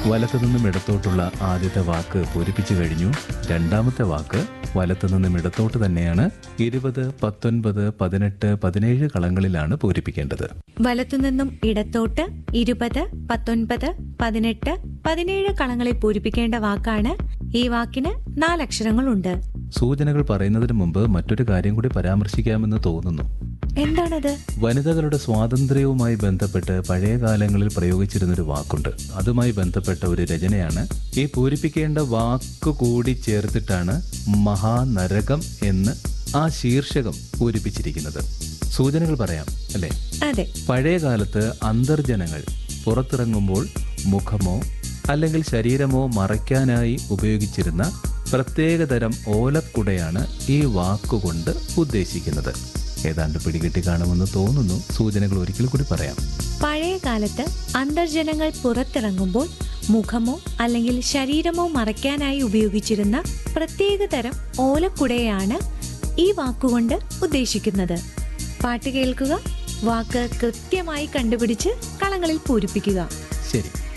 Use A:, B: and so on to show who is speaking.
A: വലത്തു നിന്നും ഇടത്തോട്ടുള്ള ആദ്യത്തെ വാക്ക് പൂരിപ്പിച്ചു കഴിഞ്ഞു രണ്ടാമത്തെ വാക്ക് വലത്തു നിന്നും ഇടത്തോട്ട് തന്നെയാണ് ഇരുപത് പത്തൊൻപത് പതിനെട്ട് പതിനേഴ് കളങ്ങളിലാണ് പൂരിപ്പിക്കേണ്ടത്
B: വലത്തുനിന്നും ഇടത്തോട്ട് ഇരുപത് പത്തൊൻപത് പതിനെട്ട് പതിനേഴ് കളങ്ങളിൽ പൂരിപ്പിക്കേണ്ട വാക്കാണ് ഈ വാക്കിന് നാലക്ഷരങ്ങളുണ്ട്
A: സൂചനകൾ പറയുന്നതിന് മുമ്പ് മറ്റൊരു കാര്യം കൂടി പരാമർശിക്കാമെന്ന് തോന്നുന്നു
B: എന്താണത്
A: വനിതകളുടെ സ്വാതന്ത്ര്യവുമായി ബന്ധപ്പെട്ട് പഴയ കാലങ്ങളിൽ പ്രയോഗിച്ചിരുന്നൊരു വാക്കുണ്ട് അതുമായി ബന്ധപ്പെട്ട ഒരു രചനയാണ് ഈ പൂരിപ്പിക്കേണ്ട വാക്ക് കൂടി ചേർത്തിട്ടാണ് മഹാനരകം എന്ന് ആ ശീർഷകം പൂരിപ്പിച്ചിരിക്കുന്നത് സൂചനകൾ പറയാം അല്ലേ
B: അതെ
A: പഴയ കാലത്ത് അന്തർജനങ്ങൾ പുറത്തിറങ്ങുമ്പോൾ മുഖമോ അല്ലെങ്കിൽ ശരീരമോ മറയ്ക്കാനായി ഉപയോഗിച്ചിരുന്ന പ്രത്യേകതരം ഓലക്കുടയാണ് ഈ വാക്കുകൊണ്ട് ഉദ്ദേശിക്കുന്നത് ഏതാണ്ട് പിടികിട്ടി കാണുമെന്ന് തോന്നുന്നു സൂചനകൾ ഒരിക്കൽ കൂടി പറയാം
B: പഴയ കാലത്ത് അന്തർജനങ്ങൾ പുറത്തിറങ്ങുമ്പോൾ മുഖമോ അല്ലെങ്കിൽ ശരീരമോ മറയ്ക്കാനായി ഉപയോഗിച്ചിരുന്ന പ്രത്യേകതരം ഓലക്കുടയാണ് ഈ വാക്കുകൊണ്ട് ഉദ്ദേശിക്കുന്നത് പാട്ട് കേൾക്കുക വാക്ക് കൃത്യമായി കണ്ടുപിടിച്ച് കളങ്ങളിൽ പൂരിപ്പിക്കുക
A: ശരി